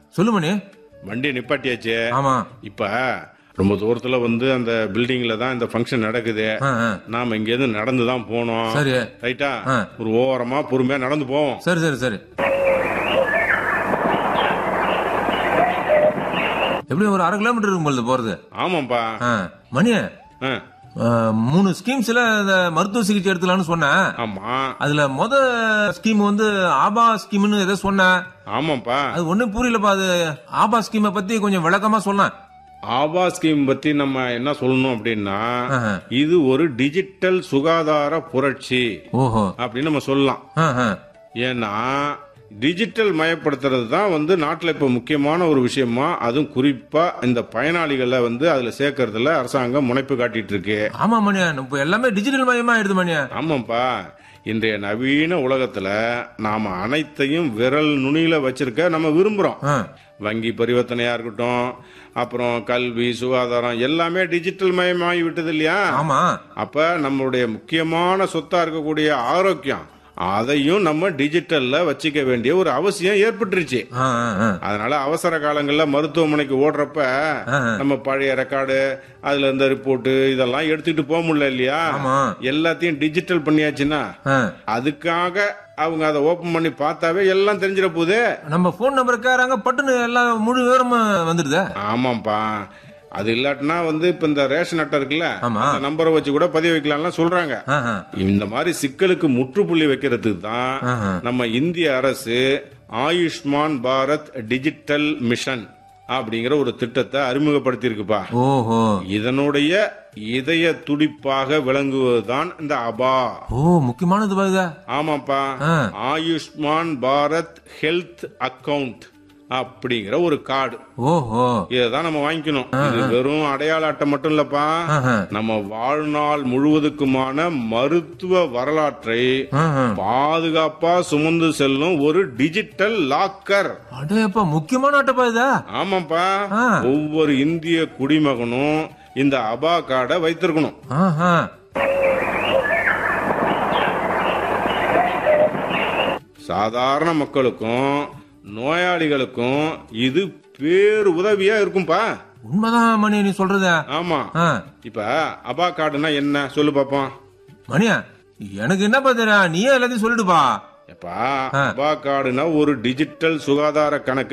சொல்லு மணி வண்டி நிப்பாட்டியாச்சு ஆமா இப்ப ரொம்ப தூரத்துல வந்து அந்த பில்டிங்ல தான் இந்த ஃபங்க்ஷன் நடக்குது ஆ, ஆ. நாம இங்க இருந்து நடந்து தான் போனோம் சரி ரைட்டா ஆ. ஒரு ஓரமா பொறுமையா நடந்து போவோம் சரி சரி சரி எப்படி ஒரு அரை கிலோமீட்டர் இருக்கும் பொழுது போறது ஆமாப்பா ஆ, மணி ஆ, ஆ, மூணு ஸ்கீம்ஸ்ல இந்த மருத்துவ சிகிச்சை எடுத்துக்கலாம்னு சொன்னேன் ஆமா அதுல முத ஸ்கீம் வந்து ஆபா ஸ்கீம்னு ஏதோ சொன்னேன் ஆமாப்பா அது ஒண்ணும் புரியலப்பா அது ஆபா ஸ்கீமை பத்தி கொஞ்சம் விளக்கமா சொன்னேன் ஆபா ஸ்கீம் பத்தி நம்ம என்ன சொல்லணும் அப்படின்னா ஆஹா. இது ஒரு டிஜிட்டல் சுகாதார புரட்சி ஓஹோ அப்படின்னு நம்ம சொல்லலாம் ஆ, ஆ. ஏன்னா டிஜிட்டல் மயப்படுத்துறது தான் வந்து நாட்டில் இப்போ முக்கியமான ஒரு விஷயமா அதுவும் குறிப்பா இந்த பயனாளிகளை வந்து அதுல சேர்க்கறதுல அரசாங்கம் முனைப்பு காட்டிட்டு இருக்கு ஆமா மணியா இப்ப எல்லாமே டிஜிட்டல் மயமா ஆயிடுது மணியா ஆமாப்பா இன்றைய நவீன உலகத்துல நாம அனைத்தையும் விரல் நுனியில வச்சிருக்க நம்ம விரும்புறோம் ஆ. வங்கி பரிவர்த்தனையா இருக்கட்டும் அப்புறம் கல்வி சுகாதாரம் எல்லாமே டிஜிட்டல் மயமாகி விட்டது இல்லையா ஆமா அப்ப நம்மளுடைய முக்கியமான சொத்தா இருக்கக்கூடிய ஆரோக்கியம் அதையும் நம்ம டிஜிட்டல்ல வச்சுக்க வேண்டிய ஒரு அவசியம் ஏற்பட்டுருச்சு ஆ, ஆ, ஆ. அதனால அவசர காலங்கள்ல மருத்துவமனைக்கு ஓடுறப்ப நம்ம பழைய ரெக்கார்டு அதுல இருந்த ரிப்போர்ட் இதெல்லாம் எடுத்துக்கிட்டு போக முடியல இல்லையா ஆமா எல்லாத்தையும் டிஜிட்டல் பண்ணியாச்சுன்னா ஆ. அதுக்காக அவங்க அதை ஓபன் பண்ணி பார்த்தாவே எல்லாம் தெரிஞ்சிட போகுது நம்ம போன் நம்பர் கேறாங்க பட்டுன்னு எல்லாம் முழு விவரமா வந்துடுதே ஆமாப்பா அது இல்லாட்டினா வந்து இப்ப இந்த ரேஷன் அட்டை இருக்குல்ல ஆமா. அந்த நம்பரை வச்சு கூட பதிவு வைக்கலாம்லாம் சொல்றாங்க ஆஹா. இந்த மாதிரி சிக்கலுக்கு முற்றுப்புள்ளி வைக்கிறதுக்கு தான் ஆஹா. நம்ம இந்திய அரசு ஆயுஷ்மான் பாரத் டிஜிட்டல் மிஷன் அப்படிங்கிற ஒரு திட்டத்தை அறிமுகப்படுத்தியிருக்குப்பா ஓஹோ இதனுடைய இதய துடிப்பாக விளங்குவதுதான் இந்த அபா ஓ முக்கியமானது பாருங்க ஆமாப்பா ஆ. ஆயுஷ்மான் பாரத் ஹெல்த் அக்கவுண்ட் அப்படிங்கிற ஒரு கார்டு ஓஹோ இதான் நம்ம வாங்கிக்கணும் இது வெறும் அடையாள அட்டை மட்டும் இல்லப்பா ஆஹா. நம்ம வாழ்நாள் முழுவதுக்குமான மருத்துவ வரலாற்றை ஆஹா. பாதுகாப்பா சுமந்து செல்லும் ஒரு டிஜிட்டல் லாக்கர் அடேப்பா முக்கியமான அட்டைப்பா இதா ஆமாப்பா ஆ. ஒவ்வொரு இந்திய குடிமகனும் இந்த அபா கார்டை வைத்திருக்கணும் ஆஹா. சாதாரண மக்களுக்கும் நோயாளிகளுக்கும் இது பேரு உதவியா இருக்கும்பா உண்மைதான் மணி நீ சொல்றது ஆமா ஆ. இப்ப அபா கார்டுனா என்ன சொல்லு பாப்போம் மணியா எனக்கு என்னப்பா தெரியும் நீயே எல்லாத்தையும் சொல்லிடுப்பா எப்பா அபா கார்டுனா ஒரு டிஜிட்டல் சுகாதார கணக்கு